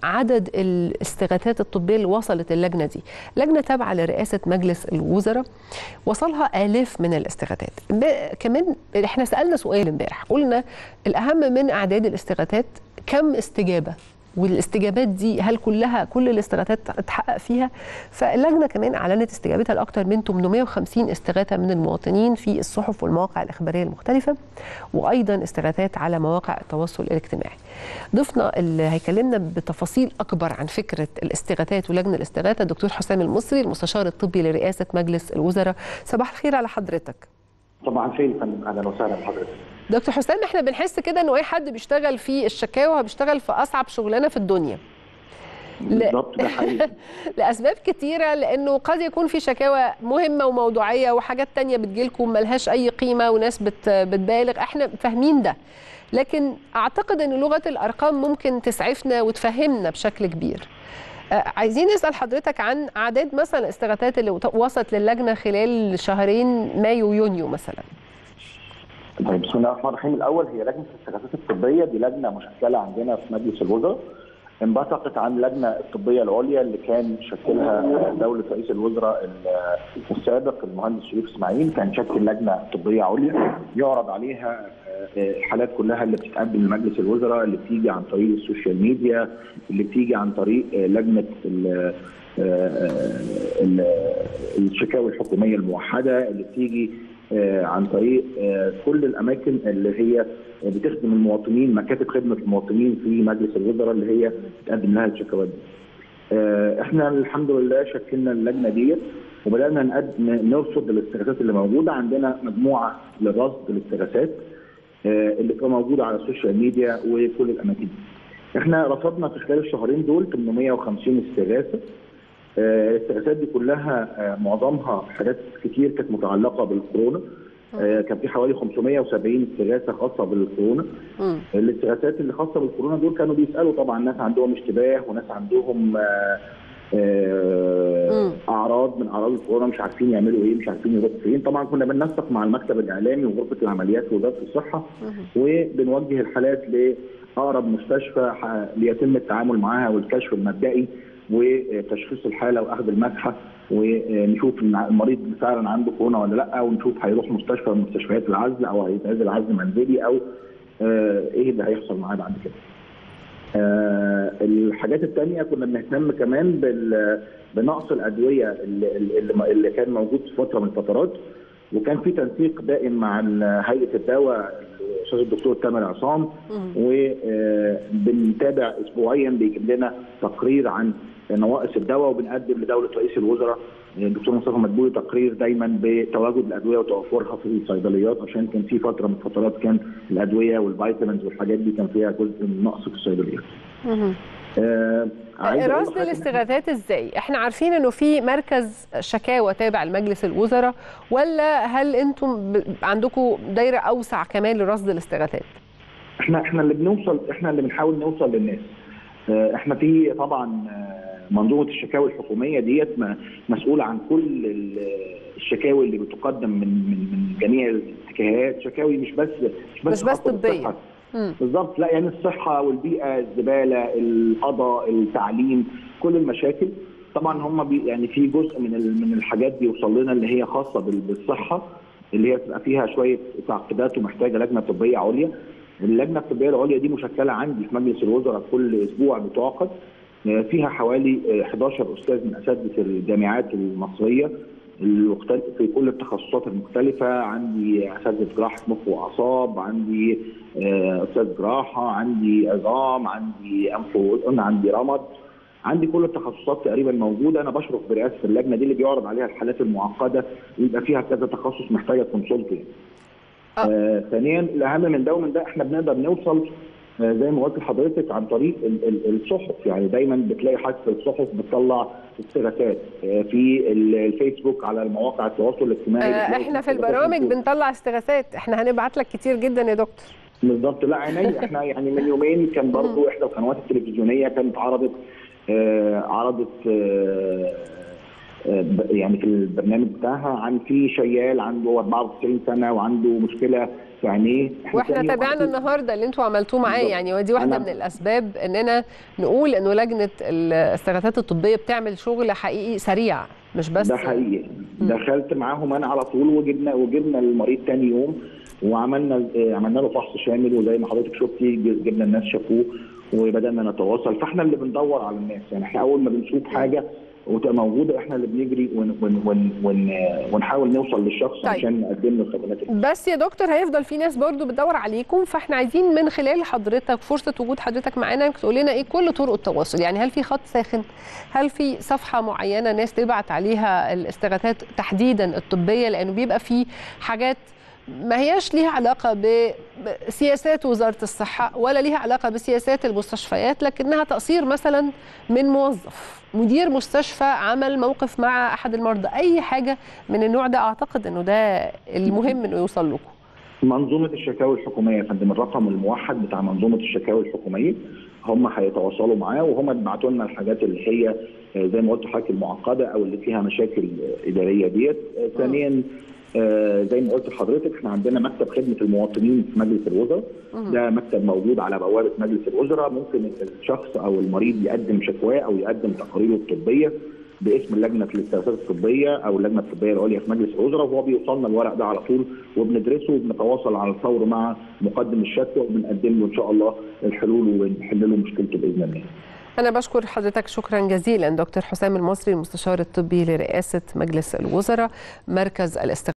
عدد الاستغاثات الطبيه اللي وصلت اللجنه دي لجنه تابعه لرئاسه مجلس الوزراء وصلها الاف من الاستغاثات ب- كمان احنا سالنا سؤال امبارح قلنا الاهم من اعداد الاستغاثات كم استجابه والاستجابات دي هل كلها كل الاستغاثات اتحقق فيها فاللجنه كمان اعلنت استجابتها لاكثر من 850 استغاثه من المواطنين في الصحف والمواقع الاخباريه المختلفه وايضا استغاثات على مواقع التواصل الاجتماعي. ضيفنا اللي هيكلمنا بتفاصيل اكبر عن فكره الاستغاثات ولجنه الاستغاثه الدكتور حسام المصري المستشار الطبي لرئاسه مجلس الوزراء صباح الخير على حضرتك. طبعا خير يا فندم اهلا وسهلا بحضرتك دكتور حسام احنا بنحس كده انه اي حد بيشتغل في الشكاوى بيشتغل في اصعب شغلانه في الدنيا. بالظبط ده حقيقي لاسباب كتيره لانه قد يكون في شكاوى مهمه وموضوعيه وحاجات تانية بتجيلكم ملهاش اي قيمه وناس بت بتبالغ احنا فاهمين ده لكن اعتقد ان لغه الارقام ممكن تسعفنا وتفهمنا بشكل كبير آه، عايزين نسال حضرتك عن اعداد مثلا الاستغاثات اللي وصلت للجنه خلال شهرين مايو ويونيو مثلا طيب بسم الله الرحمن الرحيم الاول هي لجنه الاستغاثات الطبيه دي لجنه مشكله عندنا في مجلس الوزراء انبثقت عن اللجنه الطبيه العليا اللي كان شكلها دوله رئيس الوزراء ال- السابق المهندس شريف اسماعيل كان شكل لجنه طبيه عليا يعرض عليها آه، الحالات كلها اللي بتتقدم لمجلس الوزراء اللي بتيجي عن طريق السوشيال ميديا اللي بتيجي عن طريق آه، لجنه ال- آه، ال- الشكاوي الحكوميه الموحده اللي بتيجي آه، عن طريق آه، كل الاماكن اللي هي بتخدم المواطنين مكاتب خدمه المواطنين في مجلس الوزراء اللي هي بتقدم لها الشكاوات دي. آه، احنا الحمد لله شكلنا اللجنه ديت وبدانا نقدم نرصد الاستغاثات اللي موجوده عندنا مجموعه لرصد الاستغاثات آه، اللي بتبقى موجوده على السوشيال ميديا وكل الاماكن دي. احنا رصدنا في خلال الشهرين دول 850 استغاثه آه، الاستغاثات دي كلها آه، معظمها حاجات كتير كانت متعلقه بالكورونا آه، كان في حوالي 570 استغاثه خاصه بالكورونا مم. الاستغاثات اللي خاصه بالكورونا دول كانوا بيسالوا طبعا ناس عندهم اشتباه وناس عندهم آه، آه، مم. اعراض من اعراض الكورونا مش عارفين يعملوا ايه مش عارفين يروحوا فين طبعا كنا بننسق مع المكتب الاعلامي وغرفه العمليات ووزاره الصحه وبنوجه الحالات لاقرب مستشفى ح- ليتم التعامل معاها والكشف المبدئي وتشخيص الحاله واخذ المسحه ونشوف إن المريض فعلا عنده كورونا ولا لا ونشوف هيروح مستشفى من مستشفيات العزل او هيتعزل عزل منزلي او آه، ايه اللي هيحصل معاه بعد كده. آه، الحاجات التانية كنا بنهتم كمان بال- بنقص الأدوية اللي, اللي, اللي كان موجود في فترة من الفترات وكان في تنسيق دائم مع ال- هيئة الدواء الأستاذ الدكتور تامر عصام وبنتابع أسبوعيا بيجيب لنا تقرير عن نواقص الدواء وبنقدم لدولة رئيس الوزراء الدكتور مصطفى مدبولي تقرير دايما بتواجد الادويه وتوفرها في الصيدليات عشان كان في فتره من الفترات كان الادويه والفيتامينز والحاجات دي كان فيها جزء من نقص في الصيدليات. مم. آه عايز أقول رصد لحضرتك إن الاستغاثات ازاي؟ احنا عارفين انه في مركز شكاوى تابع لمجلس الوزراء ولا هل انتم ب- عندكم دايره اوسع كمان لرصد الاستغاثات؟ احنا احنا اللي بنوصل احنا اللي بنحاول نوصل للناس. آه احنا في طبعا آه، منظومه الشكاوي الحكوميه ديت م- مسؤوله عن كل ال- الشكاوي اللي بتقدم من من من جميع الاتجاهات شكاوي مش بس مش مش بس خاصة طبية. بالصحة. مم. بالظبط لا يعني الصحه والبيئه الزباله القضاء التعليم كل المشاكل طبعا هم بي يعني في جزء من ال- من الحاجات دي يوصل لنا اللي هي خاصه بال- بالصحه اللي هي بتبقى فيها شويه تعقيدات ومحتاجه لجنه طبيه عليا اللجنه الطبيه العليا دي مشكله عندي في مجلس الوزراء كل اسبوع بتعقد آه، فيها حوالي آه، 11 استاذ من اساتذه الجامعات المصريه المختلف في كل التخصصات المختلفة عندي أساتذة جراحة مخ وأعصاب عندي آه، أستاذ جراحة عندي عظام عندي أنف وأذن عندي رمد عندي كل التخصصات تقريبا موجودة أنا بشرف برئاسة اللجنة دي اللي بيعرض عليها الحالات المعقدة ويبقى فيها كذا تخصص محتاجة كونسلت يعني. آه. آه ثانيا الأهم من ده ومن ده إحنا بنقدر نوصل آه، زي ما قلت لحضرتك عن طريق ال- ال- الصحف يعني دايما بتلاقي حاجه في الصحف بتطلع استغاثات آه، في ال- الفيسبوك على المواقع التواصل الاجتماعي آه، بتلاقي احنا في استغاثات البرامج موجودة. بنطلع استغاثات احنا هنبعت لك كتير جدا يا دكتور بالظبط لا عيني احنا يعني من يومين كان برضو احدى القنوات التلفزيونيه كانت عرضت آه عرضت آه يعني في البرنامج بتاعها عن في شيال عنده 94 سنه وعنده مشكله في عينيه واحنا تابعنا النهارده اللي انتوا عملتوه معاه يعني ودي واحده من الاسباب اننا نقول انه لجنه الاستغاثات الطبيه بتعمل شغل حقيقي سريع مش بس ده حقيقي دخلت معاهم انا على طول وجبنا وجبنا المريض تاني يوم وعملنا عملنا له فحص شامل وزي ما حضرتك شفتي جبنا الناس شافوه وبدانا نتواصل فاحنا اللي بندور على الناس يعني احنا اول ما بنشوف حاجه وتبقى موجوده احنا اللي بنجري ون ون ون ون ونحاول نوصل للشخص طيب. عشان نقدم له الخدمات بس يا دكتور هيفضل في ناس برضو بتدور عليكم فاحنا عايزين من خلال حضرتك فرصه وجود حضرتك معانا تقول لنا ايه كل طرق التواصل يعني هل في خط ساخن هل في صفحه معينه ناس تبعت عليها الاستغاثات تحديدا الطبيه لانه بيبقى في حاجات ما هياش ليها علاقه بسياسات وزاره الصحه ولا ليها علاقه بسياسات المستشفيات لكنها تقصير مثلا من موظف مدير مستشفى عمل موقف مع احد المرضى اي حاجه من النوع ده اعتقد انه ده المهم انه يوصل لكم منظومه الشكاوي الحكوميه يا فندم الرقم الموحد بتاع منظومه الشكاوي الحكوميه هم هيتواصلوا معاه وهم يبعتوا لنا الحاجات اللي هي زي ما قلت لحضرتك المعقده او اللي فيها مشاكل اداريه ديت ثانيا آه زي ما قلت لحضرتك احنا عندنا مكتب خدمه المواطنين في مجلس الوزراء ده مكتب موجود على بوابه مجلس الوزراء ممكن الشخص او المريض يقدم شكواه او يقدم تقاريره الطبيه باسم لجنه الاستغاثات الطبيه او اللجنه الطبيه العليا في مجلس الوزراء وهو بيوصلنا الورق ده على طول وبندرسه وبنتواصل على الفور مع مقدم الشكوى وبنقدم له ان شاء الله الحلول ونحل له مشكلته باذن الله. أنا بشكر حضرتك شكرا جزيلا دكتور حسام المصري المستشار الطبي لرئاسة مجلس الوزراء مركز الاستغاثة